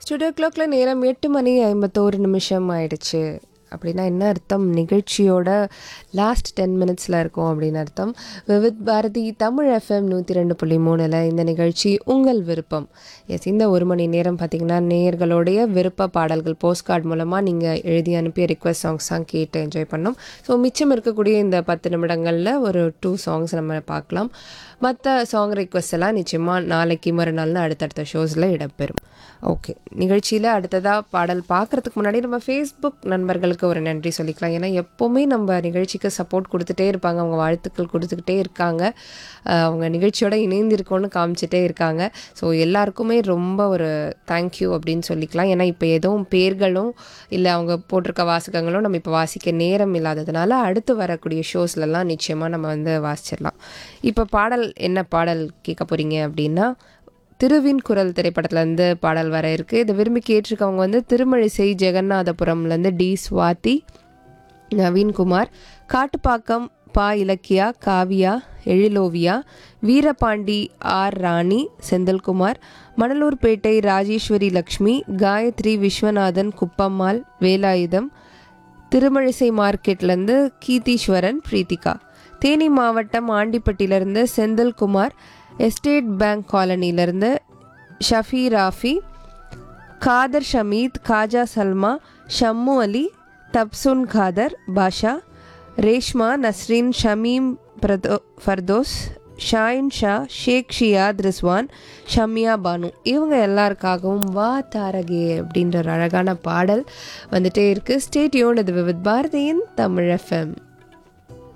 studio கிளாக்ல நேரம் எட்டு மணி ஐம்பத்தோரு நிமிஷம் ஆயிடுச்சு அப்படின்னா என்ன அர்த்தம் நிகழ்ச்சியோட லாஸ்ட் டென் மினிட்ஸில் இருக்கும் அப்படின்னு அர்த்தம் விவித் பாரதி தமிழ் எஃப்எம் நூற்றி ரெண்டு புள்ளி மூணில் இந்த நிகழ்ச்சி உங்கள் விருப்பம் எஸ் இந்த ஒரு மணி நேரம் பார்த்தீங்கன்னா நேயர்களுடைய விருப்ப பாடல்கள் போஸ்ட் கார்டு மூலமாக நீங்கள் எழுதி அனுப்பிய ரிக்வெஸ்ட் சாங்ஸ் தான் கேட்டு என்ஜாய் பண்ணோம் ஸோ மிச்சம் இருக்கக்கூடிய இந்த பத்து நிமிடங்களில் ஒரு டூ சாங்ஸ் நம்ம பார்க்கலாம் மற்ற சாங் ரிக்வெஸ்ட் எல்லாம் நிச்சயமாக நாளைக்கு மறுநாள்னு அடுத்தடுத்த ஷோஸில் இடம்பெறும் ஓகே நிகழ்ச்சியில் அடுத்ததாக பாடல் பார்க்குறதுக்கு முன்னாடி நம்ம ஃபேஸ்புக் நண்பர்களுக்கு ஒரு நன்றி சொல்லிக்கலாம் ஏன்னா எப்போவுமே நம்ம நிகழ்ச்சிக்கு சப்போர்ட் கொடுத்துட்டே இருப்பாங்க அவங்க வாழ்த்துக்கள் கொடுத்துக்கிட்டே இருக்காங்க அஹ் அவங்க நிகழ்ச்சியோட இணைந்திருக்கோன்னு காமிச்சிட்டே இருக்காங்க ஸோ எல்லாருக்குமே ரொம்ப ஒரு தேங்க்யூ அப்படின்னு சொல்லிக்கலாம் ஏன்னா இப்போ எதுவும் பேர்களும் இல்லை அவங்க போட்டிருக்க வாசகங்களும் நம்ம இப்போ வாசிக்க நேரம் இல்லாததுனால அடுத்து வரக்கூடிய ஷோஸ்லலாம் நிச்சயமாக நம்ம வந்து வாசிச்சிடலாம் இப்போ பாடல் என்ன பாடல் கேட்க போகிறீங்க அப்படின்னா திருவின் குரல் திரைப்படத்துலேருந்து பாடல் வர இருக்கு இதை விரும்பி கேட்டிருக்கவங்க வந்து திருமழிசை ஜெகநாதபுரம்லேருந்து டி சுவாதி நவீன்குமார் காட்டுப்பாக்கம் பா இலக்கியா காவியா எழிலோவியா வீரபாண்டி ஆர் ராணி செந்தில்குமார் மணலூர்பேட்டை ராஜேஸ்வரி லக்ஷ்மி காயத்ரி விஸ்வநாதன் குப்பம்மாள் வேலாயுதம் திருமழிசை மார்க்கெட்லேருந்து கீதீஸ்வரன் பிரீத்திகா தேனி மாவட்டம் ஆண்டிப்பட்டியிலேருந்து செந்தில்குமார் எஸ்டேட் பேங்க் காலனியிலேருந்து ஷஃபி ராஃபி காதர் ஷமீத் காஜா சல்மா ஷம்மு அலி தப்சுன் காதர் பாஷா ரேஷ்மா நஸ்ரீன் ஷமீம் பிரதோ ஃபர்தோஸ் ஷாயின் ஷா ஷேக் ஷியாத் ரிஸ்வான் ஷமியா பானு இவங்க எல்லாருக்காகவும் வா தாரகே அப்படின்ற ஒரு அழகான பாடல் வந்துட்டே இருக்கு ஸ்டேட்யூன் இது வித் பாரதியின் தமிழ் எஃப்எம்